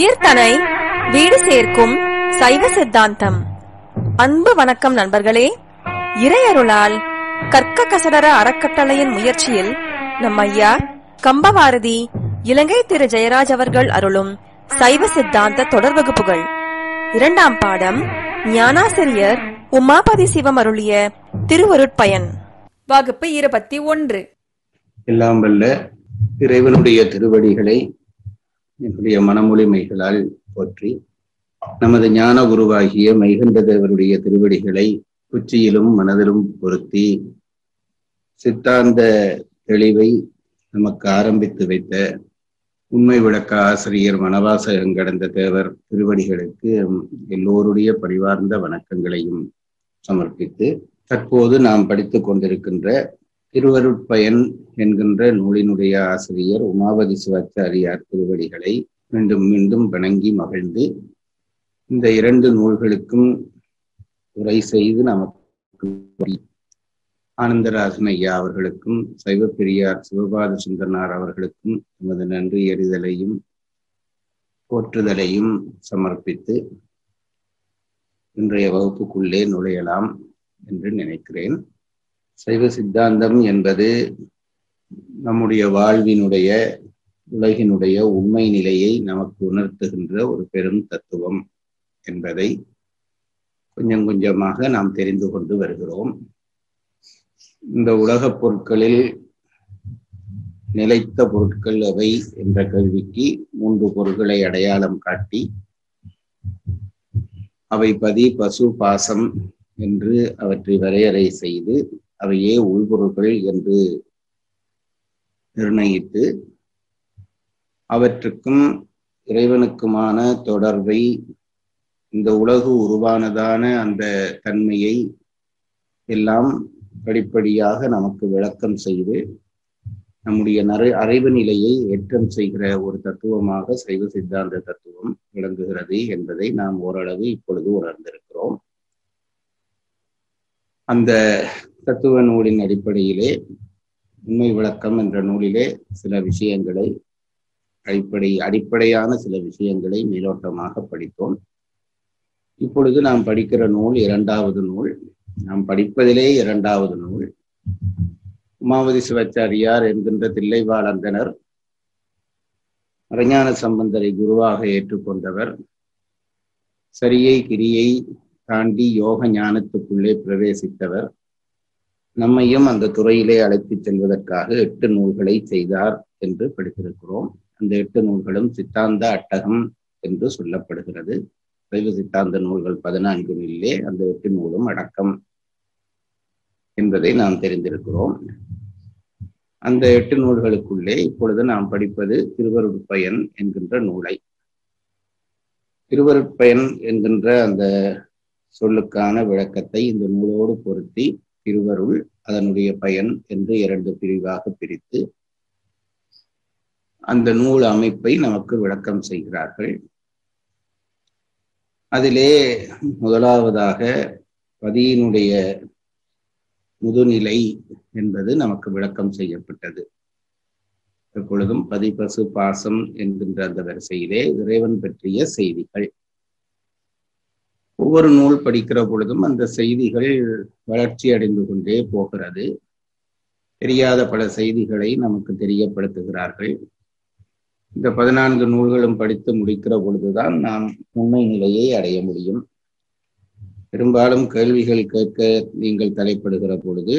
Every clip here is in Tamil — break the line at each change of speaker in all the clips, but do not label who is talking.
உயிர்தனை வீடு சேர்க்கும் சைவ சித்தாந்தம் அன்பு வணக்கம் நண்பர்களே இறையருளால் கற்க கசடர அறக்கட்டளையின் முயற்சியில் நம் ஐயா கம்பவாரதி இலங்கை திரு ஜெயராஜ் அவர்கள் அருளும் சைவ சித்தாந்த தொடர் வகுப்புகள் இரண்டாம் பாடம் ஞானாசிரியர் உமாபதி சிவம் அருளிய திருவருட்பயன்
வகுப்பு இருபத்தி ஒன்று
எல்லாம் வல்ல இறைவனுடைய திருவடிகளை என்னுடைய மனமொழிமைகளால் போற்றி நமது ஞான குருவாகிய மைகண்ட தேவருடைய திருவடிகளை உச்சியிலும் மனதிலும் பொருத்தி சித்தாந்த தெளிவை நமக்கு ஆரம்பித்து வைத்த உண்மை விளக்க ஆசிரியர் மனவாசகங்கடந்த தேவர் திருவடிகளுக்கு எல்லோருடைய பரிவார்ந்த வணக்கங்களையும் சமர்ப்பித்து தற்போது நாம் படித்துக் கொண்டிருக்கின்ற திருவருட்பயன் என்கின்ற நூலினுடைய ஆசிரியர் உமாவதி சிவாச்சாரியார் திருவடிகளை மீண்டும் மீண்டும் வணங்கி மகிழ்ந்து இந்த இரண்டு நூல்களுக்கும் உரை செய்து நமக்கு ஆனந்தராசன் ஐயா அவர்களுக்கும் சைவ பெரியார் சிவபாத சுந்தரனார் அவர்களுக்கும் நமது நன்றி எறிதலையும் போற்றுதலையும் சமர்ப்பித்து இன்றைய வகுப்புக்குள்ளே நுழையலாம் என்று நினைக்கிறேன் சைவ சித்தாந்தம் என்பது நம்முடைய வாழ்வினுடைய உலகினுடைய உண்மை நிலையை நமக்கு உணர்த்துகின்ற ஒரு பெரும் தத்துவம் என்பதை கொஞ்சம் கொஞ்சமாக நாம் தெரிந்து கொண்டு வருகிறோம் இந்த உலகப் பொருட்களில் நிலைத்த பொருட்கள் அவை என்ற கேள்விக்கு மூன்று பொருட்களை அடையாளம் காட்டி அவை பதி பசு பாசம் என்று அவற்றை வரையறை செய்து அவையே உள்பொருள்கள் என்று நிர்ணயித்து அவற்றுக்கும் இறைவனுக்குமான தொடர்பை இந்த உலகு உருவானதான அந்த தன்மையை எல்லாம் படிப்படியாக நமக்கு விளக்கம் செய்து நம்முடைய நறு அறிவு நிலையை ஏற்றம் செய்கிற ஒரு தத்துவமாக சைவ சித்தாந்த தத்துவம் விளங்குகிறது என்பதை நாம் ஓரளவு இப்பொழுது உணர்ந்திருக்கிறோம் அந்த தத்துவ நூலின் அடிப்படையிலே உண்மை விளக்கம் என்ற நூலிலே சில விஷயங்களை அடிப்படை அடிப்படையான சில விஷயங்களை மேலோட்டமாக படித்தோம் இப்பொழுது நாம் படிக்கிற நூல் இரண்டாவது நூல் நாம் படிப்பதிலே இரண்டாவது நூல் உமாவதி சிவாச்சாரியார் என்கின்ற தில்லைவாளந்தனர் மறைஞான சம்பந்தரை குருவாக ஏற்றுக்கொண்டவர் சரியை கிரியை தாண்டி யோக ஞானத்துக்குள்ளே பிரவேசித்தவர் நம்மையும் அந்த துறையிலே அழைத்துச் செல்வதற்காக எட்டு நூல்களை செய்தார் என்று படித்திருக்கிறோம் அந்த எட்டு நூல்களும் சித்தாந்த அட்டகம் என்று சொல்லப்படுகிறது சைவ சித்தாந்த நூல்கள் பதினான்கு நூலிலே அந்த எட்டு நூலும் அடக்கம் என்பதை நாம் தெரிந்திருக்கிறோம் அந்த எட்டு நூல்களுக்குள்ளே இப்பொழுது நாம் படிப்பது திருவருட்பயன் என்கின்ற நூலை திருவருட்பயன் என்கின்ற அந்த சொல்லுக்கான விளக்கத்தை இந்த நூலோடு பொருத்தி திருவருள் அதனுடைய பயன் என்று இரண்டு பிரிவாக பிரித்து அந்த நூல் அமைப்பை நமக்கு விளக்கம் செய்கிறார்கள் அதிலே முதலாவதாக பதியினுடைய முதுநிலை என்பது நமக்கு விளக்கம் செய்யப்பட்டது எப்பொழுதும் பதிபசு பாசம் என்கின்ற அந்த வரிசையிலே இறைவன் பற்றிய செய்திகள் ஒவ்வொரு நூல் படிக்கிற பொழுதும் அந்த செய்திகள் வளர்ச்சி அடைந்து கொண்டே போகிறது தெரியாத பல செய்திகளை நமக்கு தெரியப்படுத்துகிறார்கள் இந்த பதினான்கு நூல்களும் படித்து முடிக்கிற பொழுதுதான் நாம் உண்மை நிலையை அடைய முடியும் பெரும்பாலும் கேள்விகள் கேட்க நீங்கள் தலைப்படுகிற பொழுது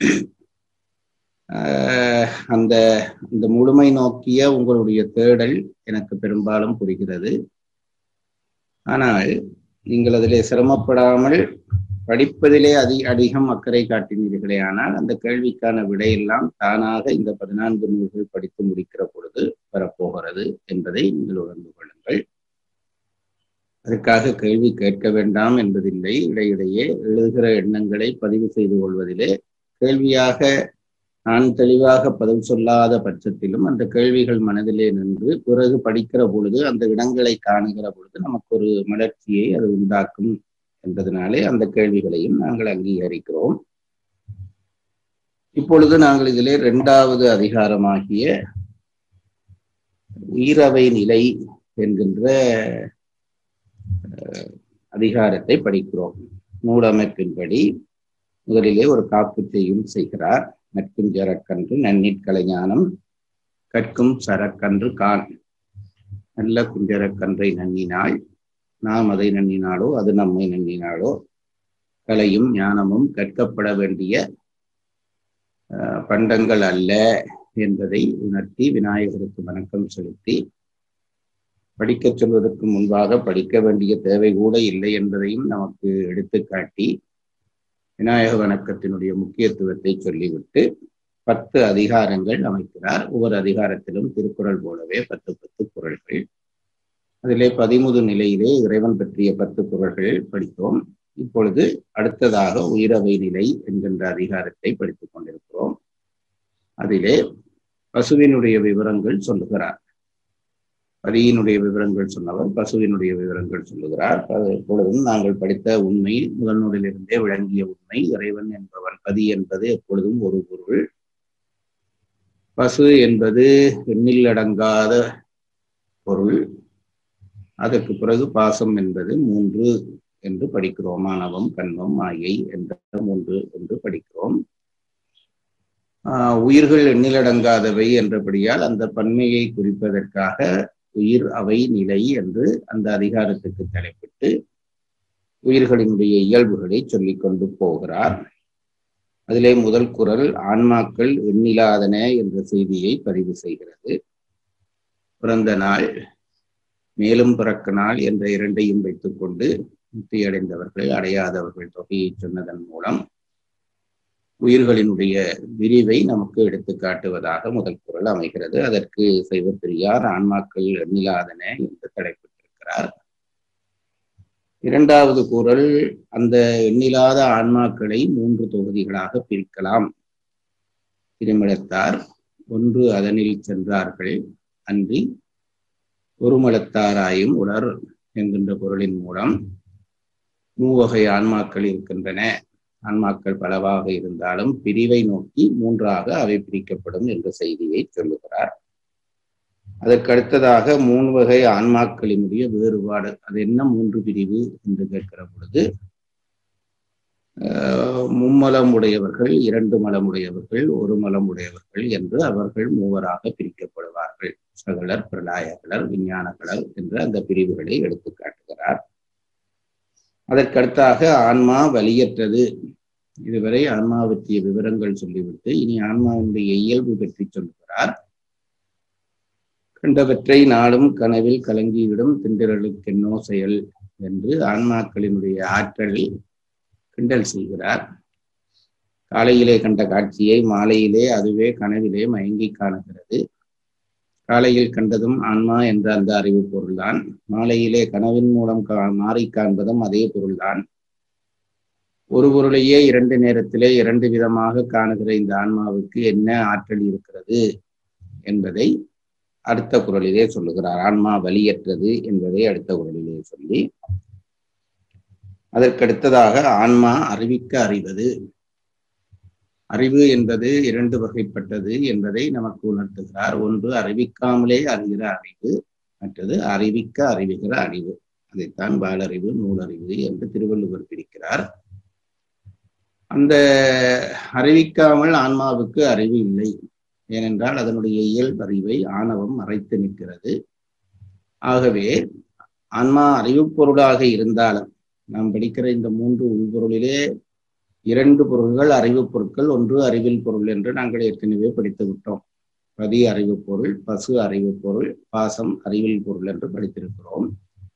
அந்த இந்த முழுமை நோக்கிய உங்களுடைய தேடல் எனக்கு பெரும்பாலும் புரிகிறது ஆனால் நீங்கள் அதிலே சிரமப்படாமல் படிப்பதிலே அதி அதிகம் அக்கறை காட்டினீர்களே ஆனால் அந்த கேள்விக்கான விடையெல்லாம் தானாக இந்த பதினான்கு நூல்கள் படித்து முடிக்கிற பொழுது வரப்போகிறது என்பதை நீங்கள் உணர்ந்து கொள்ளுங்கள் அதற்காக கேள்வி கேட்க வேண்டாம் என்பதில்லை இடையிடையே எழுதுகிற எண்ணங்களை பதிவு செய்து கொள்வதிலே கேள்வியாக நான் தெளிவாக பதில் சொல்லாத பட்சத்திலும் அந்த கேள்விகள் மனதிலே நின்று பிறகு படிக்கிற பொழுது அந்த இடங்களை காணுகிற பொழுது நமக்கு ஒரு மலர்ச்சியை அது உண்டாக்கும் என்பதனாலே அந்த கேள்விகளையும் நாங்கள் அங்கீகரிக்கிறோம் இப்பொழுது நாங்கள் இதிலே இரண்டாவது அதிகாரமாகிய உயிரவை நிலை என்கின்ற அதிகாரத்தை படிக்கிறோம் நூலமைப்பின்படி முதலிலே ஒரு காப்புச்செய்யும் செய்கிறார் நட்கும் சரக்கன்று நன்னீட் கலைஞானம் கற்கும் சரக்கன்று கான் நல்ல குஞ்சரக்கன்றை நன்னினாள் நாம் அதை நன்னினாலோ அது நம்மை நன்னினாலோ கலையும் ஞானமும் கற்கப்பட வேண்டிய பண்டங்கள் அல்ல என்பதை உணர்த்தி விநாயகருக்கு வணக்கம் செலுத்தி படிக்கச் சொல்வதற்கு முன்பாக படிக்க வேண்டிய தேவை கூட இல்லை என்பதையும் நமக்கு எடுத்துக்காட்டி விநாயக வணக்கத்தினுடைய முக்கியத்துவத்தை சொல்லிவிட்டு பத்து அதிகாரங்கள் அமைக்கிறார் ஒவ்வொரு அதிகாரத்திலும் திருக்குறள் போலவே பத்து பத்து குரல்கள் அதிலே பதிமுது நிலையிலே இறைவன் பற்றிய பத்து குரல்கள் படித்தோம் இப்பொழுது அடுத்ததாக உயிரவை நிலை என்கின்ற அதிகாரத்தை படித்துக் கொண்டிருக்கிறோம் அதிலே பசுவினுடைய விவரங்கள் சொல்லுகிறார் பதியினுடைய விவரங்கள் சொன்னவர் பசுவினுடைய விவரங்கள் சொல்லுகிறார் எப்பொழுதும் நாங்கள் படித்த உண்மை முதல் நூலிலிருந்தே விளங்கிய உண்மை இறைவன் என்பவன் பதி என்பது எப்பொழுதும் ஒரு பொருள் பசு என்பது எண்ணில் அடங்காத பொருள் அதற்கு பிறகு பாசம் என்பது மூன்று என்று படிக்கிறோம் மாணவம் கண்மம் மாயை என்ற மூன்று என்று படிக்கிறோம் உயிர்கள் எண்ணிலடங்காதவை என்றபடியால் அந்த பன்மையை குறிப்பதற்காக உயிர் அவை நிலை என்று அந்த அதிகாரத்துக்கு தலைப்பிட்டு உயிர்களினுடைய இயல்புகளை சொல்லிக் கொண்டு போகிறார் அதிலே முதல் குரல் ஆன்மாக்கள் எண்ணிலாதன என்ற செய்தியை பதிவு செய்கிறது பிறந்த நாள் மேலும் பிறக்க நாள் என்ற இரண்டையும் வைத்துக்கொண்டு முக்தி அடைந்தவர்கள் அடையாதவர்கள் தொகையை சொன்னதன் மூலம் உயிர்களினுடைய விரிவை நமக்கு எடுத்து காட்டுவதாக முதல் குரல் அமைகிறது அதற்கு சைவப்பெரியார் ஆன்மாக்கள் எண்ணிலாதன என்று தலைப்பிட்டிருக்கிறார் இரண்டாவது குரல் அந்த எண்ணிலாத ஆன்மாக்களை மூன்று தொகுதிகளாக பிரிக்கலாம் திருமிடத்தார் ஒன்று அதனில் சென்றார்கள் அன்றி ஒருமலத்தாராயும் உலர் என்கின்ற பொருளின் மூலம் மூவகை ஆன்மாக்கள் இருக்கின்றன ஆன்மாக்கள் பலவாக இருந்தாலும் பிரிவை நோக்கி மூன்றாக அவை பிரிக்கப்படும் என்ற செய்தியை சொல்லுகிறார் அதற்கு அடுத்ததாக மூணு வகை ஆன்மாக்களினுடைய வேறுபாடு அது என்ன மூன்று பிரிவு என்று கேட்கிற பொழுது மும்மலம் உடையவர்கள் இரண்டு மலம் உடையவர்கள் ஒரு மலம் உடையவர்கள் என்று அவர்கள் மூவராக பிரிக்கப்படுவார்கள் சகலர் பிரலாயகலர் விஞ்ஞானகலர் என்ற அந்த பிரிவுகளை எடுத்து காட்டுகிறார் அதற்கடுத்தாக ஆன்மா வலியற்றது இதுவரை ஆன்மா பற்றிய விவரங்கள் சொல்லிவிட்டு இனி ஆன்மாவினுடைய இயல்பு பற்றி சொல்லுகிறார் கண்டவற்றை நாளும் கனவில் கலங்கிவிடும் திண்டிரலுக்கென்னோ செயல் என்று ஆன்மாக்களினுடைய ஆற்றலை கிண்டல் செய்கிறார் காலையிலே கண்ட காட்சியை மாலையிலே அதுவே கனவிலே மயங்கி காணுகிறது காலையில் கண்டதும் ஆன்மா என்ற அந்த அறிவு பொருள்தான் மாலையிலே கனவின் மூலம் மாறி காண்பதும் அதே பொருள்தான் ஒரு பொருளையே இரண்டு நேரத்திலே இரண்டு விதமாக காணுகிற இந்த ஆன்மாவுக்கு என்ன ஆற்றல் இருக்கிறது என்பதை அடுத்த குரலிலே சொல்லுகிறார் ஆன்மா வலியற்றது என்பதை அடுத்த குரலிலே சொல்லி அதற்கடுத்ததாக ஆன்மா அறிவிக்க அறிவது அறிவு என்பது இரண்டு வகைப்பட்டது என்பதை நமக்கு உணர்த்துகிறார் ஒன்று அறிவிக்காமலே அறிகிற அறிவு மற்றது அறிவிக்க அறிவுகிற அறிவு அதைத்தான் பாலறிவு நூலறிவு என்று திருவள்ளுவர் பிரிக்கிறார் அந்த அறிவிக்காமல் ஆன்மாவுக்கு அறிவு இல்லை ஏனென்றால் அதனுடைய இயல்பு அறிவை ஆணவம் மறைத்து நிற்கிறது ஆகவே ஆன்மா அறிவு பொருளாக இருந்தாலும் நாம் படிக்கிற இந்த மூன்று உள்பொருளிலே இரண்டு பொருள்கள் அறிவு பொருட்கள் ஒன்று அறிவில் பொருள் என்று நாங்கள் ஏற்கனவே படித்து விட்டோம் பதி அறிவு பொருள் பசு அறிவு பொருள் பாசம் அறிவில் பொருள் என்று படித்திருக்கிறோம்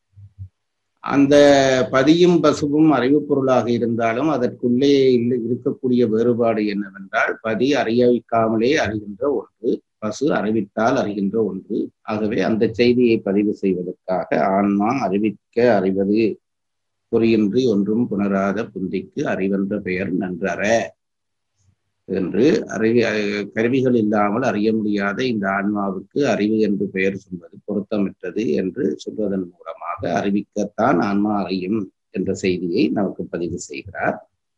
அந்த பதியும் பசுவும் அறிவு பொருளாக இருந்தாலும் அதற்குள்ளே இருக்கக்கூடிய வேறுபாடு என்னவென்றால் பதி அறிவிக்காமலே அறிகின்ற ஒன்று பசு அறிவித்தால் அறிகின்ற ஒன்று ஆகவே அந்த செய்தியை பதிவு செய்வதற்காக ஆன்மா அறிவிக்க அறிவது பொறியின்றி ஒன்றும் புணராத புந்திக்கு அறிவென்ற பெயர் நன்றற என்று அறிவி கருவிகள் இல்லாமல் அறிய முடியாத இந்த ஆன்மாவுக்கு அறிவு என்று பெயர் சொல்வது பொருத்தமற்றது என்று சொல்வதன் மூலமாக அறிவிக்கத்தான் ஆன்மா அறியும் என்ற செய்தியை நமக்கு பதிவு செய்கிறார்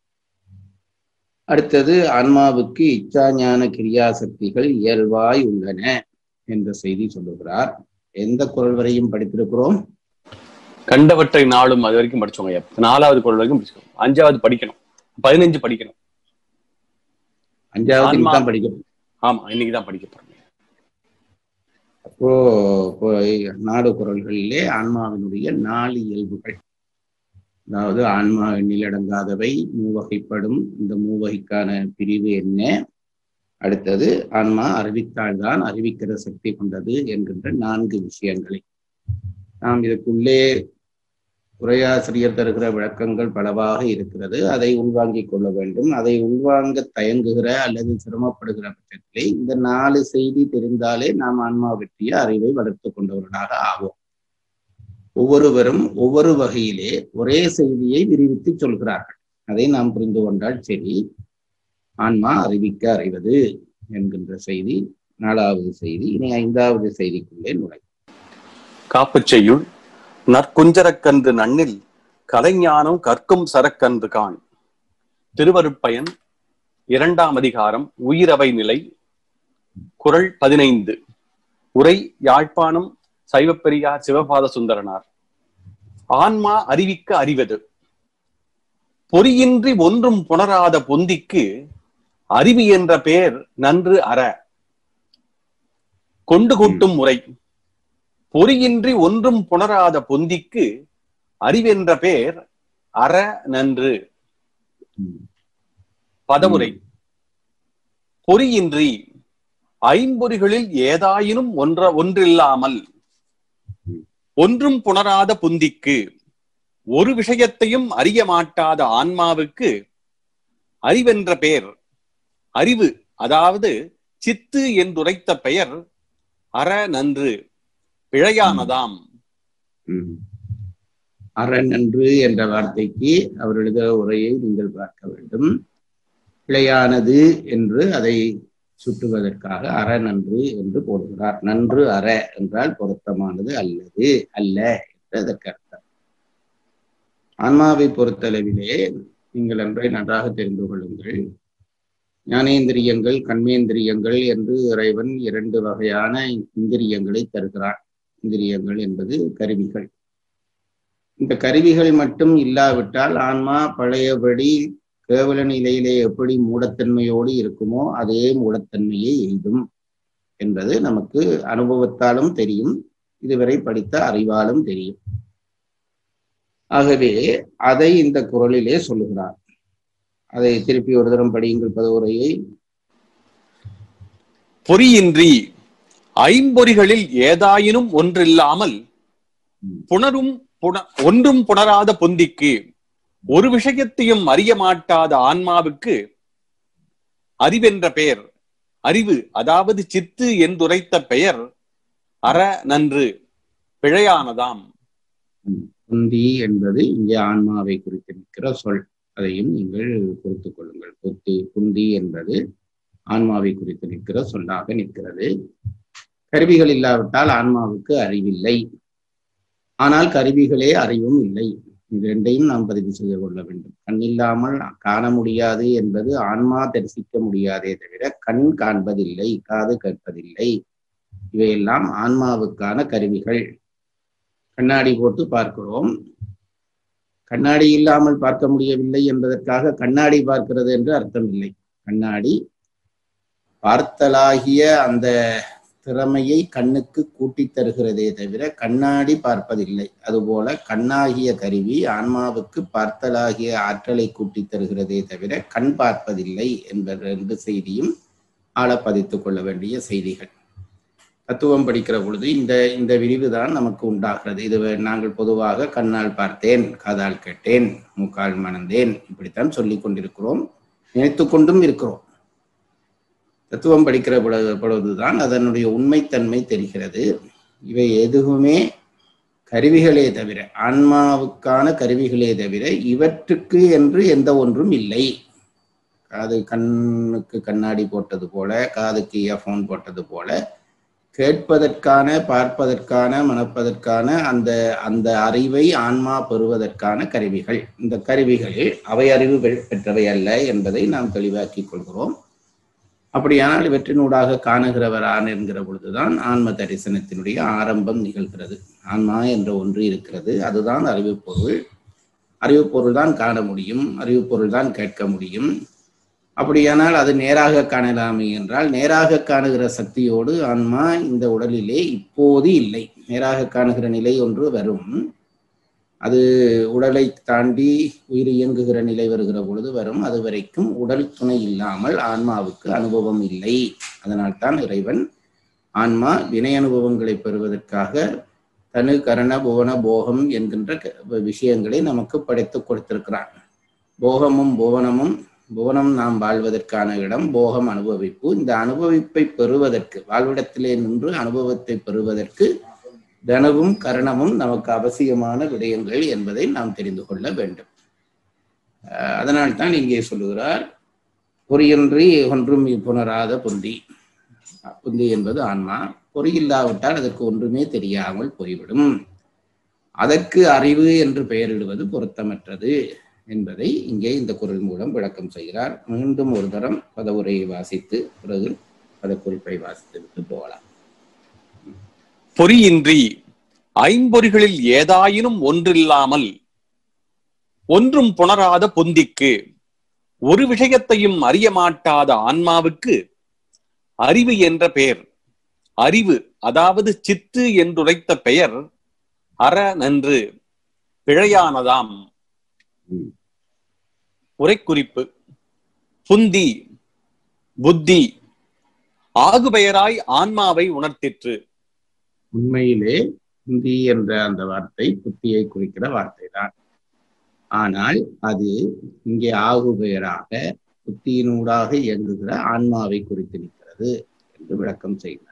அடுத்தது ஆன்மாவுக்கு இச்சா ஞான கிரியாசக்திகள் இயல்பாய் உள்ளன என்ற செய்தி சொல்லுகிறார் எந்த குரல் வரையும் படித்திருக்கிறோம்
கண்டவற்றை நாளும் அது வரைக்கும் படிச்சோங்க ஐயா நாலாவது குரல் வரைக்கும் படிச்சோம் அஞ்சாவது படிக்கணும் பதினஞ்சு படிக்கணும்
அஞ்சாவது
ஆன்மா.
தான் படிக்கணும்
ஆமா இன்னைக்குதான் படிக்க போறோம்
அப்போ இப்போ நாடு குரல்களிலே ஆன்மாவினுடைய நாலு இயல்புகள் அதாவது ஆன்மா எண்ணிலடங்காதவை மூவகைப்படும் இந்த மூவகைக்கான பிரிவு என்ன அடுத்தது ஆன்மா அறிவித்தால்தான் அறிவிக்கிற சக்தி கொண்டது என்கின்ற நான்கு விஷயங்களை நாம் இதற்குள்ளே உரையாசிரியர் தருகிற விளக்கங்கள் பலவாக இருக்கிறது அதை உள்வாங்கிக் கொள்ள வேண்டும் அதை உள்வாங்க தயங்குகிற அல்லது சிரமப்படுகிற பட்சத்திலே இந்த நாலு செய்தி தெரிந்தாலே நாம் ஆன்மா பற்றிய அறிவை வளர்த்து கொண்டவர்களாக ஆவோம் ஒவ்வொருவரும் ஒவ்வொரு வகையிலே ஒரே செய்தியை விரிவித்து சொல்கிறார்கள் அதை நாம் புரிந்து கொண்டால் சரி ஆன்மா அறிவிக்க அறிவது என்கின்ற செய்தி நாலாவது செய்தி இனி ஐந்தாவது செய்திக்குள்ளே நுழை
காப்புச் செய்யுள் நற்குஞ்சரக்கன்று நன்னில் கலைஞானம் கற்கும் சரக்கன்று காண் திருவருட்பயன் இரண்டாம் அதிகாரம் உயிரவை நிலை குறள் பதினைந்து உரை யாழ்ப்பாணம் சைவப்பெரியார் சிவபாத சுந்தரனார் ஆன்மா அறிவிக்க அறிவது பொறியின்றி ஒன்றும் புணராத பொந்திக்கு அறிவு என்ற பெயர் நன்று அற கொண்டு கூட்டும் முறை பொறியின்றி ஒன்றும் புணராத பொந்திக்கு அறிவென்ற பெயர் அற நன்று பதமுறை பொறியின்றி ஐம்பொறிகளில் ஏதாயினும் ஒன்ற ஒன்றில்லாமல் ஒன்றும் புணராத புந்திக்கு ஒரு விஷயத்தையும் அறிய மாட்டாத ஆன்மாவுக்கு அறிவென்ற பெயர் அறிவு அதாவது சித்து என்றுரைத்த பெயர் அற நன்று பிழையானதாம்
ம். அறநன்று என்ற வார்த்தைக்கு அவர் எழுத உரையை நீங்கள் பார்க்க வேண்டும் பிழையானது என்று அதை சுட்டுவதற்காக அறநன்று என்று போடுகிறார் நன்று அற என்றால் பொருத்தமானது அல்லது அல்ல என்று அதற்கு அர்த்தம் ஆன்மாவை பொறுத்தளவிலே நீங்கள் அன்றை நன்றாக தெரிந்து கொள்ளுங்கள் ஞானேந்திரியங்கள் கண்மேந்திரியங்கள் என்று இறைவன் இரண்டு வகையான இந்திரியங்களை தருகிறான் இந்திரியங்கள் என்பது கருவிகள் இந்த கருவிகள் மட்டும் இல்லாவிட்டால் ஆன்மா பழையபடி கேவல நிலையிலே எப்படி மூடத்தன்மையோடு இருக்குமோ அதே மூடத்தன்மையை எய்தும் என்பது நமக்கு அனுபவத்தாலும் தெரியும் இதுவரை படித்த அறிவாலும் தெரியும் ஆகவே அதை இந்த குரலிலே சொல்லுகிறார் அதை திருப்பி ஒரு தரம் படியுங்கள் பதவுரையை
பொறியின்றி ஐம்பொறிகளில் ஏதாயினும் ஒன்றில்லாமல் புணரும் புண- ஒன்றும் புணராத பொந்திக்கு ஒரு விஷயத்தையும் அறிய மாட்டாத ஆன்மாவுக்கு அறிவென்ற பெயர் அறிவு அதாவது சித்து என்றுரைத்த பெயர் அற நன்று பிழையானதாம்
புந்தி என்பது இங்கே ஆன்மாவை குறித்து நிற்கிற சொல் அதையும் நீங்கள் குறித்துக் கொள்ளுங்கள் புத்தி புந்தி என்பது ஆன்மாவை குறித்து நிற்கிற சொல்லாக நிற்கிறது கருவிகள் இல்லாவிட்டால் ஆன்மாவுக்கு அறிவில்லை ஆனால் கருவிகளே அறிவும் இல்லை இது ரெண்டையும் நாம் பதிவு செய்து கொள்ள வேண்டும் கண் இல்லாமல் காண முடியாது என்பது ஆன்மா தரிசிக்க முடியாதே தவிர கண் காண்பதில்லை காது கேட்பதில்லை இவையெல்லாம் ஆன்மாவுக்கான கருவிகள் கண்ணாடி போட்டு பார்க்கிறோம் கண்ணாடி இல்லாமல் பார்க்க முடியவில்லை என்பதற்காக கண்ணாடி பார்க்கிறது என்று அர்த்தம் இல்லை கண்ணாடி பார்த்தலாகிய அந்த திறமையை கண்ணுக்கு கூட்டித் தருகிறதே தவிர கண்ணாடி பார்ப்பதில்லை அதுபோல கண்ணாகிய கருவி ஆன்மாவுக்கு பார்த்தலாகிய ஆற்றலை கூட்டித் தருகிறதே தவிர கண் பார்ப்பதில்லை என்ற ரெண்டு செய்தியும் ஆழ பதித்துக் கொள்ள வேண்டிய செய்திகள் தத்துவம் படிக்கிற பொழுது இந்த இந்த விரிவு தான் நமக்கு உண்டாகிறது இது நாங்கள் பொதுவாக கண்ணால் பார்த்தேன் காதால் கேட்டேன் மூக்கால் மணந்தேன் இப்படித்தான் சொல்லிக் கொண்டிருக்கிறோம் நினைத்து கொண்டும் இருக்கிறோம் தத்துவம் படிக்கிற பொழுது பொழுதுதான் அதனுடைய உண்மைத்தன்மை தெரிகிறது இவை எதுவுமே கருவிகளே தவிர ஆன்மாவுக்கான கருவிகளே தவிர இவற்றுக்கு என்று எந்த ஒன்றும் இல்லை காது கண்ணுக்கு கண்ணாடி போட்டது போல காதுக்கு இயர்ஃபோன் போட்டது போல கேட்பதற்கான பார்ப்பதற்கான மணப்பதற்கான அந்த அந்த அறிவை ஆன்மா பெறுவதற்கான கருவிகள் இந்த கருவிகள் அவை அறிவு பெ- பெற்றவை அல்ல என்பதை நாம் தெளிவாக்கிக் கொள்கிறோம் அப்படியானால் இவற்றினூடாக காணுகிறவரான் என்கிற பொழுதுதான் ஆன்ம தரிசனத்தினுடைய ஆரம்பம் நிகழ்கிறது ஆன்மா என்ற ஒன்று இருக்கிறது அதுதான் அறிவுப் பொருள் அறிவுப் பொருள் தான் காண முடியும் அறிவுப் பொருள் தான் கேட்க முடியும் அப்படியானால் அது நேராக காணலாமே என்றால் நேராக காணுகிற சக்தியோடு ஆன்மா இந்த உடலிலே இப்போது இல்லை நேராக காணுகிற நிலை ஒன்று வரும் அது உடலை தாண்டி உயிர் இயங்குகிற நிலை வருகிற பொழுது வரும் அது வரைக்கும் உடல் துணை இல்லாமல் ஆன்மாவுக்கு அனுபவம் இல்லை அதனால்தான் இறைவன் ஆன்மா வினை அனுபவங்களை பெறுவதற்காக தனு கரண புவன போகம் என்கின்ற க- விஷயங்களை நமக்கு படைத்து கொடுத்திருக்கிறான் போகமும் புவனமும் புவனம் நாம் வாழ்வதற்கான இடம் போகம் அனுபவிப்பு இந்த அனுபவிப்பை பெறுவதற்கு வாழ்விடத்திலே நின்று அனுபவத்தை பெறுவதற்கு தனவும் கரணமும் நமக்கு அவசியமான விடயங்கள் என்பதை நாம் தெரிந்து கொள்ள வேண்டும் அஹ் அதனால்தான் இங்கே சொல்லுகிறார் பொறியின்றி ஒன்றும் புணராத புந்தி புந்தி என்பது ஆன்மா பொறி இல்லாவிட்டால் அதற்கு ஒன்றுமே தெரியாமல் போய்விடும் அதற்கு அறிவு என்று பெயரிடுவது பொருத்தமற்றது என்பதை இங்கே இந்த குரல் மூலம் விளக்கம் செய்கிறார் மீண்டும் ஒரு தரம் பதவுரையை வாசித்து பிறகு பதக்குறிப்பை வாசித்து விட்டு போகலாம்
பொறியின்றி ஐம்பொறிகளில் ஏதாயினும் ஒன்றில்லாமல் ஒன்றும் புணராத பொந்திக்கு ஒரு விஷயத்தையும் அறிய மாட்டாத ஆன்மாவுக்கு அறிவு என்ற பெயர் அறிவு அதாவது சித்து என்றுரைத்த பெயர் அற நன்று பிழையானதாம்
ம்.
உரைக்குறிப்பு புந்தி புத்தி ஆகுபெயராய் ஆன்மாவை உணர்த்திற்று
உண்மையிலே புந்தி என்ற அந்த வார்த்தை புத்தியை குறிக்கிற வார்த்தை தான் ஆனால் அது இங்கே ஆகு பெயராக புத்தியினூடாக இயங்குகிற ஆன்மாவை குறித்து நிற்கிறது என்று விளக்கம் செய்கிறார்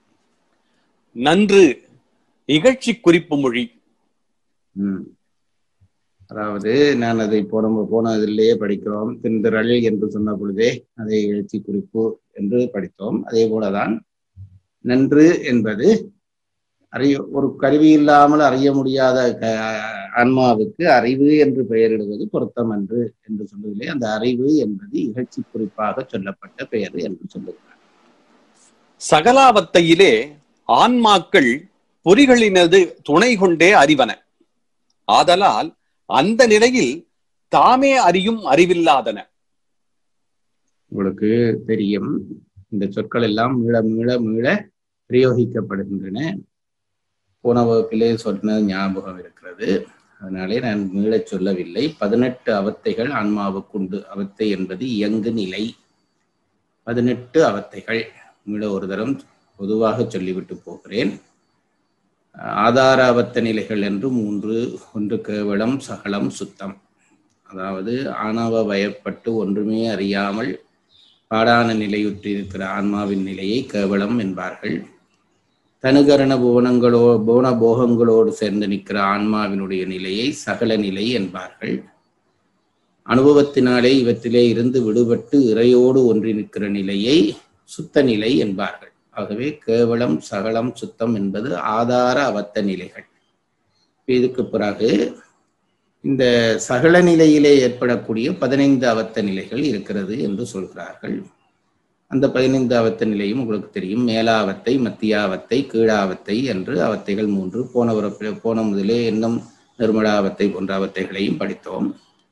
நன்று இகழ்ச்சி குறிப்பு மொழி
உம் அதாவது நான் அதை போன போனதிலேயே படிக்கிறோம் திந்திரள் என்று சொன்ன பொழுதே அதை எழுச்சி குறிப்பு என்று படித்தோம் அதே போலதான் நன்று என்பது அறிய ஒரு கருவி இல்லாமல் அறிய முடியாத க- ஆன்மாவுக்கு அறிவு என்று பெயரிடுவது பொருத்தம் அன்று என்று சொல்லுவதிலே அந்த அறிவு என்பது இகழ்ச்சி குறிப்பாக சொல்லப்பட்ட பெயர் என்று சொல்லுகிறார்
சகலாவத்தையிலே ஆன்மாக்கள் பொறிகளினது துணை கொண்டே அறிவன ஆதலால் அந்த நிலையில் தாமே அறியும் அறிவில்லாதன
உங்களுக்கு தெரியும் இந்த சொற்கள் எல்லாம் மீள மீள மீள பிரயோகிக்கப்படுகின்றன போன வகுப்பிலே சொன்ன ஞாபகம் இருக்கிறது அதனாலே நான் மீளச் சொல்லவில்லை பதினெட்டு அவத்தைகள் ஆன்மாவுக்குண்டு அவத்தை என்பது இயங்கு நிலை பதினெட்டு அவத்தைகள் மீள ஒரு தரம் பொதுவாக சொல்லிவிட்டு போகிறேன் ஆதார அவத்த நிலைகள் என்று மூன்று ஒன்று கேவலம் சகலம் சுத்தம் அதாவது ஆணவ வயப்பட்டு ஒன்றுமே அறியாமல் பாடான நிலையுற்று இருக்கிற ஆன்மாவின் நிலையை கேவலம் என்பார்கள் தனுகரண புவனங்களோ புவன போகங்களோடு சேர்ந்து நிற்கிற ஆன்மாவினுடைய நிலையை சகல நிலை என்பார்கள் அனுபவத்தினாலே இவற்றிலே இருந்து விடுபட்டு இறையோடு ஒன்றி நிற்கிற நிலையை சுத்த நிலை என்பார்கள் ஆகவே கேவலம் சகலம் சுத்தம் என்பது ஆதார அவத்த நிலைகள் இதுக்கு பிறகு இந்த சகல நிலையிலே ஏற்படக்கூடிய பதினைந்து அவத்த நிலைகள் இருக்கிறது என்று சொல்கிறார்கள் அந்த பதினைந்து அவத்த நிலையும் உங்களுக்கு தெரியும் மேலாவத்தை மத்தியாவத்தை கீழாவத்தை என்று அவத்தைகள் மூன்று போன உறப்பில் போன முதலே இன்னும் நிர்மலாவத்தை போன்ற அவத்தைகளையும் படித்தோம்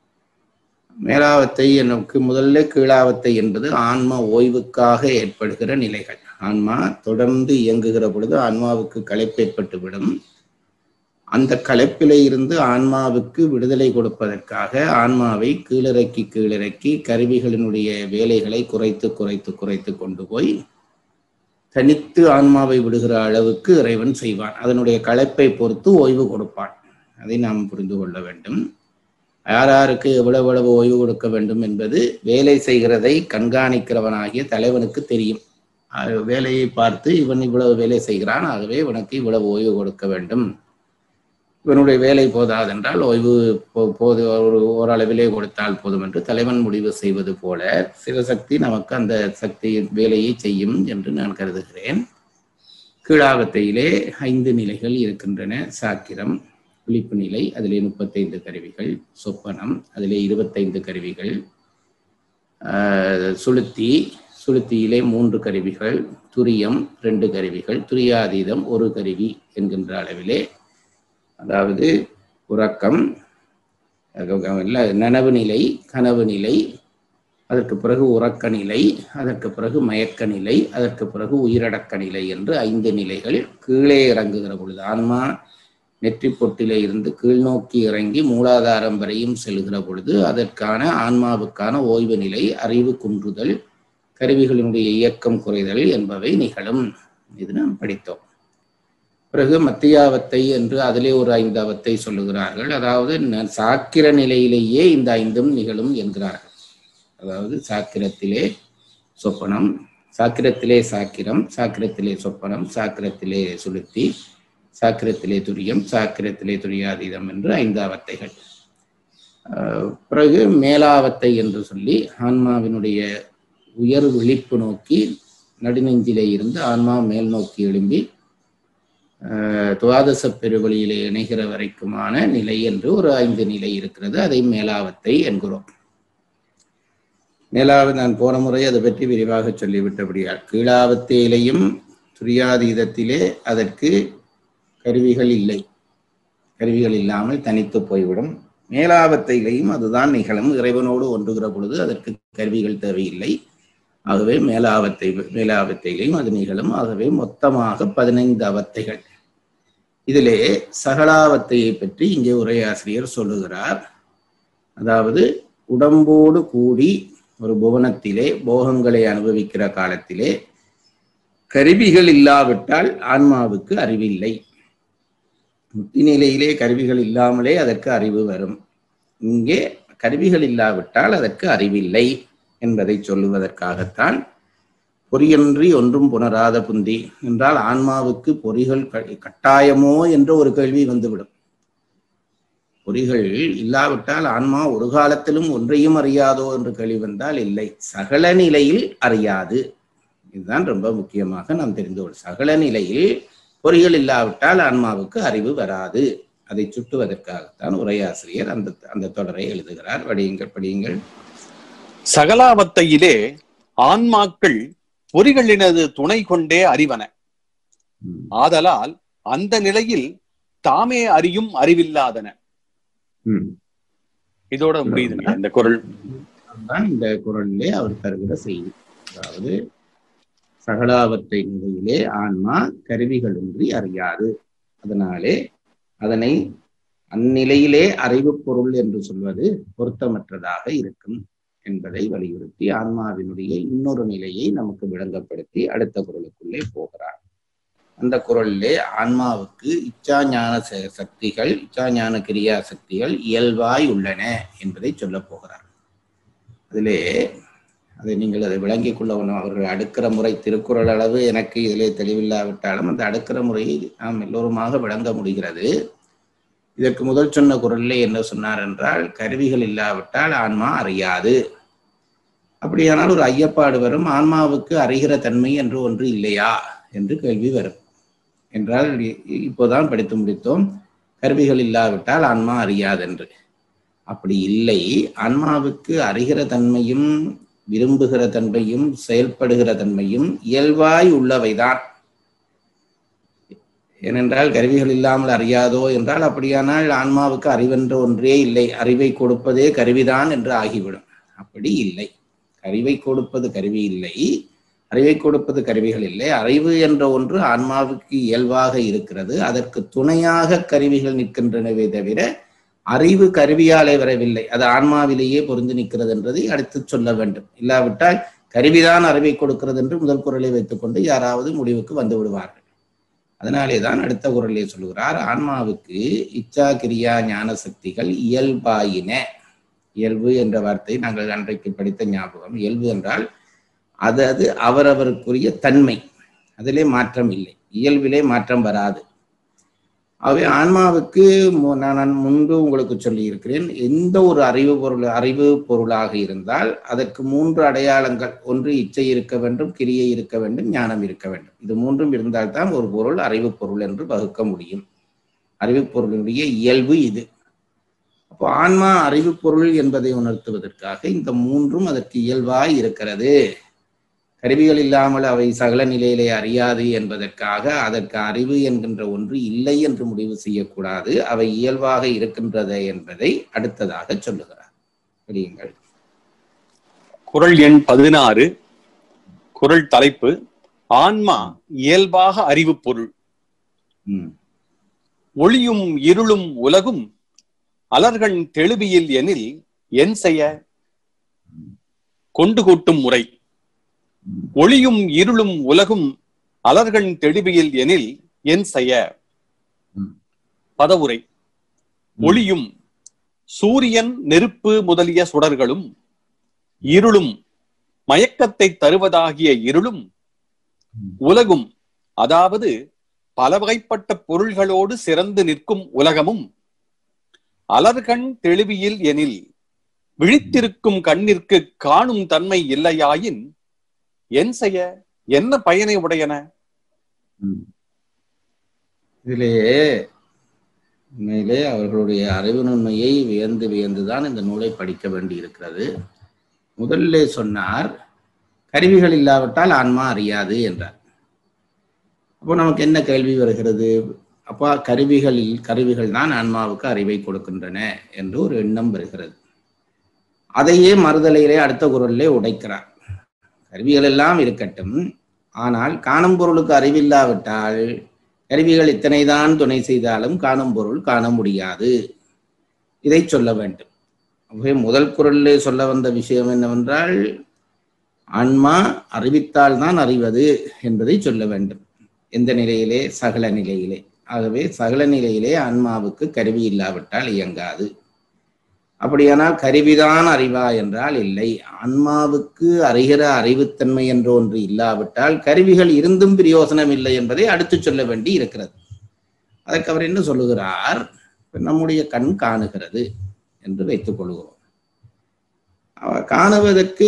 மேலாவத்தை எனக்கு முதல்ல கீழாவத்தை என்பது ஆன்ம ஓய்வுக்காக ஏற்படுகிற நிலைகள் ஆன்மா தொடர்ந்து இயங்குகிற பொழுது ஆன்மாவுக்கு களைப்பு ஏற்பட்டுவிடும் அந்த களைப்பிலே இருந்து ஆன்மாவுக்கு விடுதலை கொடுப்பதற்காக ஆன்மாவை கீழிறக்கி கீழிறக்கி கருவிகளினுடைய வேலைகளை குறைத்து குறைத்து குறைத்து கொண்டு போய் தனித்து ஆன்மாவை விடுகிற அளவுக்கு இறைவன் செய்வான் அதனுடைய களைப்பை பொறுத்து ஓய்வு கொடுப்பான் அதை நாம் புரிந்து கொள்ள வேண்டும் யார் யாருக்கு எவ்வளவு எவ்வளவு ஓய்வு கொடுக்க வேண்டும் என்பது வேலை செய்கிறதை கண்காணிக்கிறவனாகிய தலைவனுக்கு தெரியும் அது வேலையை பார்த்து இவன் இவ்வளவு வேலை செய்கிறான் ஆகவே இவனுக்கு இவ்வளவு ஓய்வு கொடுக்க வேண்டும் இவனுடைய வேலை போதாதென்றால் ஓய்வு போ- போது ஒரு ஓரளவிலே கொடுத்தால் போதும் என்று தலைவன் முடிவு செய்வது போல சிவசக்தி நமக்கு அந்த சக்தி வேலையை செய்யும் என்று நான் கருதுகிறேன் கீழாவத்தையிலே ஐந்து நிலைகள் இருக்கின்றன சாக்கிரம் விழிப்பு நிலை அதிலே முப்பத்தைந்து கருவிகள் சொப்பனம் அதிலே இருபத்தைந்து கருவிகள் ஆஹ், சுளுத்தி சுளுத்தியிலே மூன்று கருவிகள் துரியம் ரெண்டு கருவிகள் துரியாதீதம் ஒரு கருவி என்கின்ற அளவிலே அதாவது உறக்கம் இல்ல, நனவு நிலை கனவு நிலை அதற்கு பிறகு உறக்க நிலை அதற்கு பிறகு மயக்க நிலை அதற்கு பிறகு உயிரடக்க நிலை என்று ஐந்து நிலைகள் கீழே இறங்குகிற பொழுது ஆன்மா நெற்றி பொட்டிலே இருந்து கீழ் நோக்கி இறங்கி மூலாதாரம் வரையும் செல்கிற பொழுது அதற்கான ஆன்மாவுக்கான ஓய்வு நிலை அறிவு குன்றுதல் கருவிகளினுடைய இயக்கம் குறைதல் என்பவை நிகழும் இது நாம் படித்தோம் பிறகு மத்தியாவத்தை என்று அதிலே ஒரு ஐந்தாவத்தை சொல்லுகிறார்கள் அதாவது ந- சாக்கிர நிலையிலேயே இந்த ஐந்தும் நிகழும் என்கிறார்கள் அதாவது சாக்கிரத்திலே சொப்பனம் சாக்கிரத்திலே சாக்கிரம் சாக்கிரத்திலே சொப்பனம் சாக்கிரத்திலே சுளுத்தி சாக்கிரத்திலே துரியம் சாக்கிரத்திலே துரியாதீதம் என்று ஐந்தாவத்தைகள் ஆஹ் பிறகு மேலாவத்தை என்று சொல்லி ஆன்மாவினுடைய உயர் விழிப்பு நோக்கி நடுநெஞ்சிலே இருந்து ஆன்மா மேல் நோக்கி எழும்பி ஆஹ் துவாதச பெருவழியிலே இணைகிற வரைக்குமான நிலை என்று ஒரு ஐந்து நிலை இருக்கிறது அதை மேலாவத்தை என்கிறோம் மேலாவது நான் போன முறை அதை பற்றி விரிவாக சொல்லிவிட்டபடியால் கீழாவத்தையிலையும் துரியாதீதத்திலே அதற்கு கருவிகள் இல்லை கருவிகள் இல்லாமல் தனித்து போய்விடும் மேலாவத்தையிலையும் அதுதான் நிகழும் இறைவனோடு ஒன்றுகிற பொழுது அதற்கு கருவிகள் தேவையில்லை ஆகவே மேலாவத்தை மேலாவத்தையிலையும் அது நிகழும் ஆகவே மொத்தமாக பதினைந்து அவத்தைகள் இதிலே சகலாவத்தையை பற்றி இங்கே உரையாசிரியர் சொல்லுகிறார் அதாவது உடம்போடு கூடி ஒரு புவனத்திலே போகங்களை அனுபவிக்கிற காலத்திலே கருவிகள் இல்லாவிட்டால் ஆன்மாவுக்கு அறிவில்லை முத்தி நிலையிலே கருவிகள் இல்லாமலே அதற்கு அறிவு வரும் இங்கே கருவிகள் இல்லாவிட்டால் அதற்கு அறிவில்லை என்பதை சொல்லுவதற்காகத்தான் பொறியன்றி ஒன்றும் புணராத புந்தி என்றால் ஆன்மாவுக்கு பொறிகள் க- கட்டாயமோ என்ற ஒரு கேள்வி வந்துவிடும் பொறிகள் இல்லாவிட்டால் ஆன்மா ஒரு காலத்திலும் ஒன்றையும் அறியாதோ என்று கேள்வி வந்தால் இல்லை சகல நிலையில் அறியாது இதுதான் ரொம்ப முக்கியமாக நாம் தெரிந்து கொள் சகல நிலையில் பொறிகள் இல்லாவிட்டால் ஆன்மாவுக்கு அறிவு வராது அதை சுட்டுவதற்காகத்தான் உரையாசிரியர் அந்த அந்த தொடரை எழுதுகிறார் படியுங்கள் படியுங்கள்
சகலாவத்தையிலே ஆன்மாக்கள் பொறிகளினது துணை கொண்டே அறிவன
ம்.
ஆதலால் அந்த நிலையில் தாமே அறியும் அறிவில்லாதன
ம்.
இதோட முடியுதுங்க இந்த குரல்
அதுதான் இந்த குரலிலே அவர் தருகிற செய்தி அதாவது சகலாவத்தை நிலையிலே ஆன்மா கருவிகளின்றி அறியாது அதனாலே அதனை அந்நிலையிலே அறிவு பொருள் என்று சொல்வது பொருத்தமற்றதாக இருக்கும் என்பதை வலியுறுத்தி ஆன்மாவினுடைய இன்னொரு நிலையை நமக்கு விளங்கப்படுத்தி அடுத்த குரலுக்குள்ளே போகிறார் அந்த குரலிலே ஆன்மாவுக்கு இச்சா ஞான ச- சக்திகள் இச்சா ஞான கிரியா சக்திகள் இயல்பாய் உள்ளன என்பதை சொல்லப் போகிறார் அதிலே அதை நீங்கள் அதை விளங்கிக் கொள்ள வேணும் அவர்கள் அடுக்கிற முறை திருக்குறள் அளவு எனக்கு இதிலே தெளிவில்லாவிட்டாலும் அந்த அடுக்கிற முறையை நாம் எல்லோருமாக விளங்க முடிகிறது இதற்கு முதல் சொன்ன குரலிலே என்ன சொன்னார் என்றால் கருவிகள் இல்லாவிட்டால் ஆன்மா அறியாது அப்படியானால் ஒரு ஐயப்பாடு வரும் ஆன்மாவுக்கு அறிகிற தன்மை என்று ஒன்று இல்லையா என்று கேள்வி வரும் என்றால் இ- இப்போதான் படித்து முடித்தோம் கருவிகள் இல்லாவிட்டால் ஆன்மா அறியாதென்று அப்படி இல்லை ஆன்மாவுக்கு அறிகிற தன்மையும் விரும்புகிற தன்மையும் செயல்படுகிற தன்மையும் இயல்பாய் உள்ளவைதான் ஏனென்றால் கருவிகள் இல்லாமல் அறியாதோ என்றால் அப்படியானால் ஆன்மாவுக்கு அறிவென்ற ஒன்றே இல்லை அறிவை கொடுப்பதே கருவிதான் என்று ஆகிவிடும் அப்படி இல்லை அறிவை கொடுப்பது கருவி இல்லை அறிவை கொடுப்பது கருவிகள் இல்லை அறிவு என்ற ஒன்று ஆன்மாவுக்கு இயல்பாக இருக்கிறது அதற்கு துணையாக கருவிகள் நிற்கின்றனவே தவிர அறிவு கருவியாலே வரவில்லை அது ஆன்மாவிலேயே பொருந்து நிற்கிறது என்பதை அடுத்து சொல்ல வேண்டும் இல்லாவிட்டால் கருவிதான் அறிவை கொடுக்கிறது என்று முதல் குரலை வைத்துக்கொண்டு யாராவது முடிவுக்கு வந்து விடுவார்கள் அதனாலே தான் அடுத்த குரலே சொல்கிறார் ஆன்மாவுக்கு இச்சா கிரியா ஞான சக்திகள் இயல்பாயின இயல்பு என்ற வார்த்தை நாங்கள் அன்றைக்கு படித்த ஞாபகம் இயல்பு என்றால் அது அது அவரவருக்குரிய தன்மை அதிலே மாற்றம் இல்லை இயல்பிலே மாற்றம் வராது ஆகவே ஆன்மாவுக்கு மு- நான் நான் முன்பு உங்களுக்கு சொல்லி இருக்கிறேன் எந்த ஒரு அறிவு பொருள் அறிவு பொருளாக இருந்தால் அதற்கு மூன்று அடையாளங்கள் ஒன்று இச்சை இருக்க வேண்டும் கிரியை இருக்க வேண்டும் ஞானம் இருக்க வேண்டும் இது மூன்றும் இருந்தால்தான் ஒரு பொருள் அறிவு பொருள் என்று வகுக்க முடியும் அறிவு பொருளினுடைய இயல்பு இது அப்போ ஆன்மா அறிவு பொருள் என்பதை உணர்த்துவதற்காக இந்த மூன்றும் அதற்கு இயல்பாய் இருக்கிறது கருவிகள் இல்லாமல் அவை சகல நிலையிலே அறியாது என்பதற்காக அதற்கு அறிவு என்கின்ற ஒன்று இல்லை என்று முடிவு செய்யக்கூடாது அவை இயல்பாக இருக்கின்றது என்பதை அடுத்ததாக சொல்லுகிறார் புரியுங்கள்
குறள் எண் பதினாறு குறள் தலைப்பு ஆன்மா இயல்பாக அறிவு பொருள்
ம்
ஒளியும் இருளும் உலகும் அலர்கண் தெளிவியில் எனில் என் செய்ய கொண்டு கூட்டும் முறை ஒளியும் இருளும் உலகும் அலர்கண் தெளிவியில் எனில் என் செய்ய
ம்.
பதவுரை ஒளியும் சூரியன் நெருப்பு முதலிய சுடர்களும் இருளும் மயக்கத்தை தருவதாகிய இருளும்
ம்.
உலகும் அதாவது பல வகைப்பட்ட பொருள்களோடு சிறந்து நிற்கும் உலகமும் அலர்கண் தெளிவியில் எனில் விழித்திருக்கும் கண்ணிற்கு காணும் தன்மை இல்லையாயின் என் செய்ய என்ன பயனை உடையன
ம். இதிலே உண்மையிலே அவர்களுடைய அறிவு நுண்மையை வியந்து வியந்துதான் இந்த நூலை படிக்க வேண்டி இருக்கிறது முதல்ல சொன்னார் கருவிகள் இல்லாவிட்டால் ஆன்மா அறியாது என்றார் அப்போ நமக்கு என்ன கேள்வி வருகிறது அப்பா கருவிகளில் கருவிகள் தான் ஆன்மாவுக்கு அறிவை கொடுக்கின்றன என்று ஒரு எண்ணம் வருகிறது அதையே மறுதலையிலே அடுத்த குரலிலே உடைக்கிறார் கருவிகள் எல்லாம் இருக்கட்டும் ஆனால் காணும் பொருளுக்கு அறிவில்லாவிட்டால் கருவிகள் இத்தனைதான் துணை செய்தாலும் காணும் பொருள் காண முடியாது இதை சொல்ல வேண்டும் ஆகவே முதல் குரலிலே சொல்ல வந்த விஷயம் என்னவென்றால் ஆன்மா அறிவித்தால் தான் அறிவது என்பதை சொல்ல வேண்டும் எந்த நிலையிலே சகல நிலையிலே ஆகவே சகல நிலையிலே ஆன்மாவுக்கு கருவி இல்லாவிட்டால் இயங்காது அப்படியானால் கருவிதான் அறிவா என்றால் இல்லை ஆன்மாவுக்கு அறிகிற அறிவுத்தன்மை என்று ஒன்று இல்லாவிட்டால் கருவிகள் இருந்தும் பிரயோசனம் இல்லை என்பதை அடுத்து சொல்ல வேண்டி இருக்கிறது அதற்கு அவர் என்ன சொல்லுகிறார் நம்முடைய கண் காணுகிறது என்று வைத்துக் கொள்கிறோம் அவ- காணுவதற்கு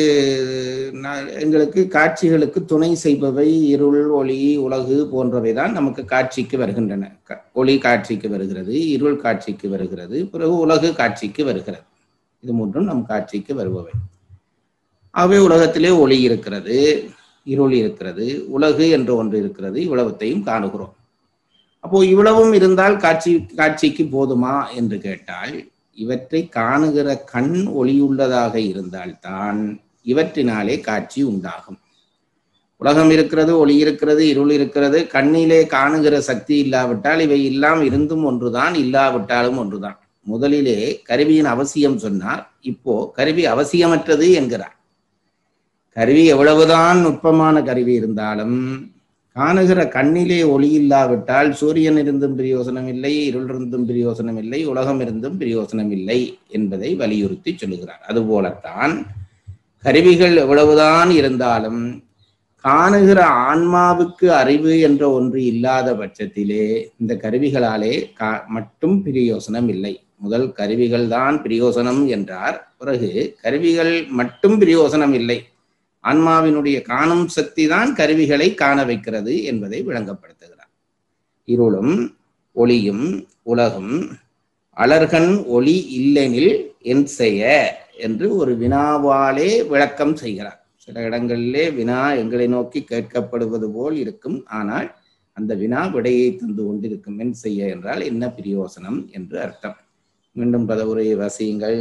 நா- எங்களுக்கு காட்சிகளுக்கு துணை செய்பவை இருள் ஒளி உலகு போன்றவை தான் நமக்கு காட்சிக்கு வருகின்றன க- ஒளி காட்சிக்கு வருகிறது இருள் காட்சிக்கு வருகிறது பிறகு உலகு காட்சிக்கு வருகிறது இது மூன்றும் நம் காட்சிக்கு வருபவை ஆகவே உலகத்திலே ஒளி இருக்கிறது இருள் இருக்கிறது உலகு என்று ஒன்று இருக்கிறது இவ்வளவத்தையும் காணுகிறோம் அப்போ இவ்வளவும் இருந்தால் காட்சி காட்சிக்கு போதுமா என்று கேட்டால் இவற்றை காணுகிற கண் ஒளியுள்ளதாக இருந்தால்தான் இவற்றினாலே காட்சி உண்டாகும் உலகம் இருக்கிறது ஒளி இருக்கிறது இருள் இருக்கிறது கண்ணிலே காணுகிற சக்தி இல்லாவிட்டால் இவை எல்லாம் இருந்தும் ஒன்றுதான் இல்லாவிட்டாலும் ஒன்றுதான் முதலிலே கருவியின் அவசியம் சொன்னார் இப்போ கருவி அவசியமற்றது என்கிறார் கருவி எவ்வளவுதான் நுட்பமான கருவி இருந்தாலும் காணுகிற கண்ணிலே ஒளி இல்லாவிட்டால் சூரியன் இருந்தும் பிரயோசனம் இல்லை இருள் இருந்தும் பிரயோசனம் இல்லை உலகம் இருந்தும் பிரயோசனம் இல்லை என்பதை வலியுறுத்தி சொல்லுகிறார் அதுபோலத்தான் கருவிகள் எவ்வளவுதான் இருந்தாலும் காணுகிற ஆன்மாவுக்கு அறிவு என்ற ஒன்று இல்லாத பட்சத்திலே இந்த கருவிகளாலே கா மட்டும் பிரயோசனம் இல்லை முதல் கருவிகள் தான் பிரயோசனம் என்றார் பிறகு கருவிகள் மட்டும் பிரயோசனம் இல்லை ஆன்மாவினுடைய காணும் சக்தி தான் கருவிகளை காண வைக்கிறது என்பதை விளங்கப்படுத்துகிறார் இருளும் ஒளியும் உலகும் அலர்கண் ஒளி இல்லெனில் என் செய்ய என்று ஒரு வினாவாலே விளக்கம் செய்கிறார் சில இடங்களிலே வினா எங்களை நோக்கி கேட்கப்படுவது போல் இருக்கும் ஆனால் அந்த வினா விடையை தந்து கொண்டிருக்கும் என் செய்ய என்றால் என்ன பிரயோசனம் என்று அர்த்தம் மீண்டும் பதவுரையை வசியுங்கள்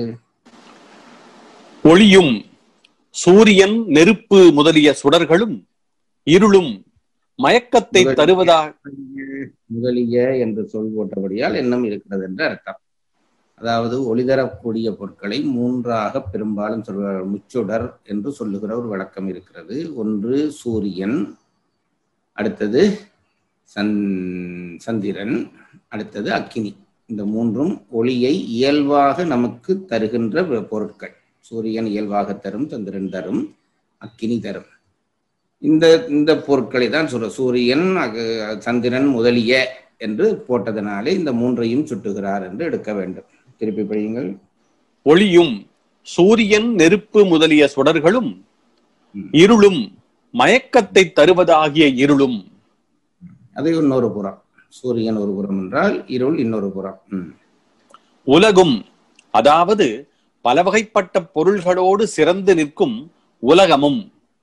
ஒளியும் சூரியன் நெருப்பு முதலிய சுடர்களும் இருளும் மயக்கத்தை
முதலிய-
தருவதா
முதலிய என்று சொல் போட்டபடியால் எண்ணம் இருக்கிறது என்று அர்த்தம் அதாவது ஒளி தரக்கூடிய பொருட்களை மூன்றாக பெரும்பாலும் சொல்வார்கள் முச்சுடர் என்று சொல்லுகிற ஒரு வழக்கம் இருக்கிறது ஒன்று சூரியன் அடுத்தது சந் சந்திரன் அடுத்தது அக்கினி இந்த மூன்றும் ஒளியை இயல்பாக நமக்கு தருகின்ற பொருட்கள் சூரியன் இயல்பாக தரும் சந்திரன் தரும் அக்கினி தரும் இந்த இந்த பொருட்களை தான் சொல்ற சூரியன் அக- சந்திரன் முதலிய என்று போட்டதனாலே இந்த மூன்றையும் சுட்டுகிறார் என்று எடுக்க வேண்டும் திருப்பி படியுங்கள்
ஒளியும் சூரியன் நெருப்பு முதலிய சுடர்களும்
ம்.
இருளும் மயக்கத்தை தருவதாகிய இருளும்
அது இன்னொரு புறம் சூரியன் ஒரு புறம் என்றால் இருள் இன்னொரு புறம் ம்.
உலகும் அதாவது பல வகைப்பட்ட பொருள்களோடு சிறந்து நிற்கும் உலகமும்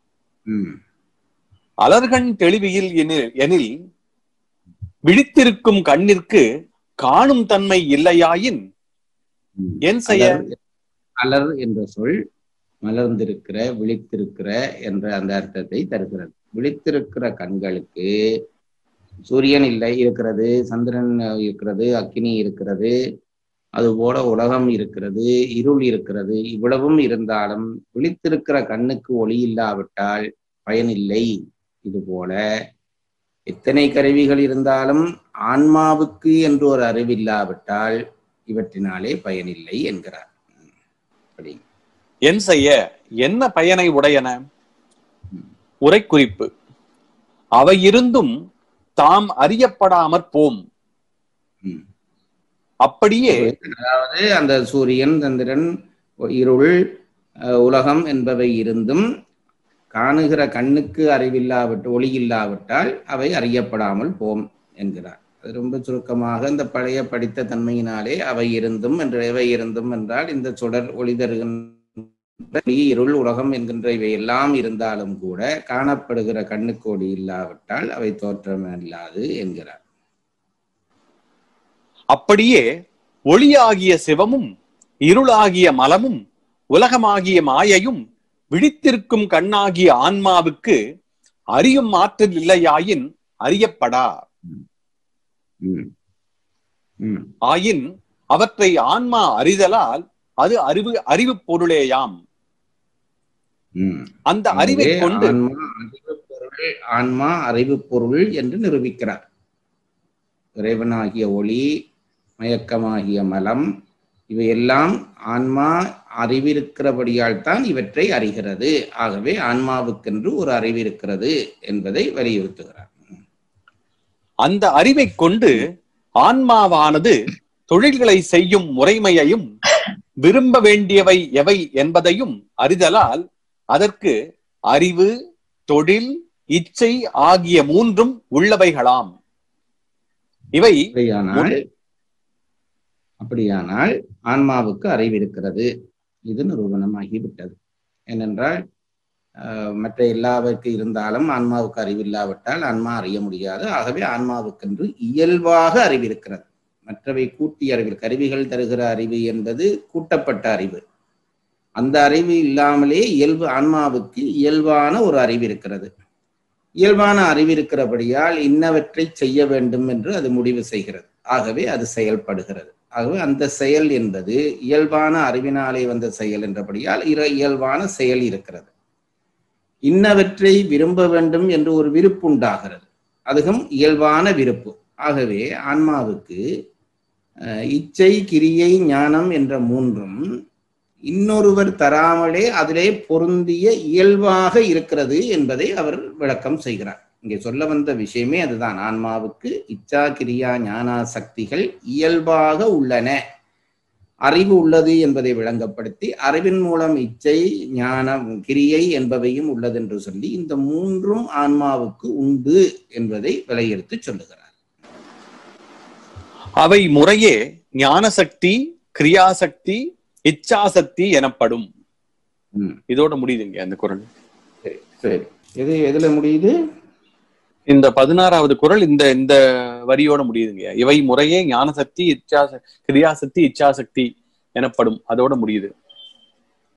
ம்
அலர்கண் தெளிவியில் எனில் எனில் விழித்திருக்கும் கண்ணிற்கு காணும் தன்மை இல்லையாயின்
ம்.
என் செய்ய
அலர் அலர் என்ற சொல் மலர்ந்திருக்கிற விழித்திருக்கிற என்ற அந்த அர்த்தத்தை தருகிறது விழித்திருக்கிற கண்களுக்கு சூரியன் இல்லை இருக்கிறது சந்திரன் இருக்கிறது அக்கினி இருக்கிறது அதுபோல உலகம் இருக்கிறது இருள் இருக்கிறது இவ்வளவும் இருந்தாலும் விழித்திருக்கிற கண்ணுக்கு ஒளி இல்லாவிட்டால் பயனில்லை இதுபோல எத்தனை கருவிகள் இருந்தாலும் ஆன்மாவுக்கு என்று ஒரு அறிவில்லாவிட்டால் இவற்றினாலே பயனில்லை என்கிறார் அப்படி
என் செய்ய என்ன பயனை உடையன உரைக்குறிப்பு அவை இருந்தும் தாம் அறியப்படாமற் போம்
ம்.
அப்படியே
அதாவது அந்த சூரியன் சந்திரன் இருள் அஹ், உலகம் என்பவை இருந்தும் காணுகிற கண்ணுக்கு அறிவில்லாவிட்டு ஒளி இல்லாவிட்டால் அவை அறியப்படாமல் போம் என்கிறார் அது ரொம்ப சுருக்கமாக இந்த பழைய படித்த தன்மையினாலே அவை இருந்தும் என்று எவை இருந்தும் என்றால் இந்த சுடர் ஒளி தருகின்ற ஒளி, இருள் உலகம் என்கின்ற இவை எல்லாம் இருந்தாலும் கூட காணப்படுகிற கண்ணுக்கு ஒளி இல்லாவிட்டால் அவை தோற்றமில்லாது என்கிறார்
அப்படியே ஒளியாகிய சிவமும் இருளாகிய மலமும் உலகமாகிய மாயையும் விழித்திருக்கும் கண்ணாகிய ஆன்மாவுக்கு அறியும் ஆற்றல் இல்லையாயின் அறியப்படா
ம் ம்
ஆயின் அவற்றை ஆன்மா அறிதலால் அது அறிவு அறிவு பொருளேயாம்
ம்
அந்த அறிவை
எனவே
கொண்டு
ஆன்மா அறிவு பொருள் ஆன்மா அறிவு பொருள் என்று நிரூபிக்கிறார் இறைவனாகிய ஒளி மயக்கமாகிய மலம் இவையெல்லாம் ஆன்மா அறிவிருக்கிறபடியால் தான் இவற்றை அறிகிறது ஆகவே ஆன்மாவுக்கென்று ஒரு அறிவிருக்கிறது என்பதை வலியுறுத்துகிறார்
அந்த அறிவை கொண்டு ஆன்மாவானது தொழில்களை செய்யும் முறைமையையும் விரும்ப வேண்டியவை எவை என்பதையும் அறிதலால் அதற்கு அறிவு தொழில் இச்சை ஆகிய மூன்றும் உள்ளவைகளாம் இவை
அப்படியானால் அப்படியானால் ஆன்மாவுக்கு அறிவிருக்கிறது இது நிரூபணமாகிவிட்டது ஏனென்றால் ஆஹ், மற்ற எல்லாவுக்கு இருந்தாலும் ஆன்மாவுக்கு அறிவில்லாவிட்டால் ஆன்மா அறிய முடியாது ஆகவே ஆன்மாவுக்கென்று இயல்பாக அறிவிருக்கிறது மற்றவை கூட்டி அறிவில் கருவிகள் தருகிற அறிவு என்பது கூட்டப்பட்ட அறிவு அந்த அறிவு இல்லாமலே இயல்பு ஆன்மாவுக்கு இயல்பான ஒரு அறிவு இருக்கிறது இயல்பான அறிவு இருக்கிறபடியால் இன்னவற்றை செய்ய வேண்டும் என்று அது முடிவு செய்கிறது ஆகவே அது செயல்படுகிறது ஆகவே அந்த செயல் என்பது இயல்பான அறிவினாலே வந்த செயல் என்றபடியால் இர இயல்பான செயல் இருக்கிறது இன்னவற்றை விரும்ப வேண்டும் என்று ஒரு விருப்பு உண்டாகிறது அதுவும் இயல்பான விருப்பு ஆகவே ஆன்மாவுக்கு அஹ், இச்சை கிரியை ஞானம் என்ற மூன்றும் இன்னொருவர் தராமலே அதிலே பொருந்திய இயல்பாக இருக்கிறது என்பதை அவர் விளக்கம் செய்கிறார் இங்கே சொல்ல வந்த விஷயமே அதுதான் ஆன்மாவுக்கு இச்சா கிரியா ஞானா சக்திகள் இயல்பாக உள்ளன அறிவு உள்ளது என்பதை விளங்கப்படுத்தி அறிவின் மூலம் இச்சை ஞானம் கிரியை என்பவையும் உள்ளது என்று சொல்லி இந்த மூன்றும் ஆன்மாவுக்கு உண்டு என்பதை விலையெடுத்து சொல்லுகிறார்
அவை முறையே ஞானசக்தி கிரியாசக்தி இச்சாசக்தி எனப்படும்
ம்,
இதோட முடியுதுங்க அந்த குரல்
சரி சரி எது எதுல முடியுது
இந்த பதினாறாவது குரல் இந்த இந்த வரியோட முடியுதுங்க இவை முறையே ஞானசக்தி இச்சாச கிரியாசக்தி இச்சாசக்தி எனப்படும் அதோட முடியுது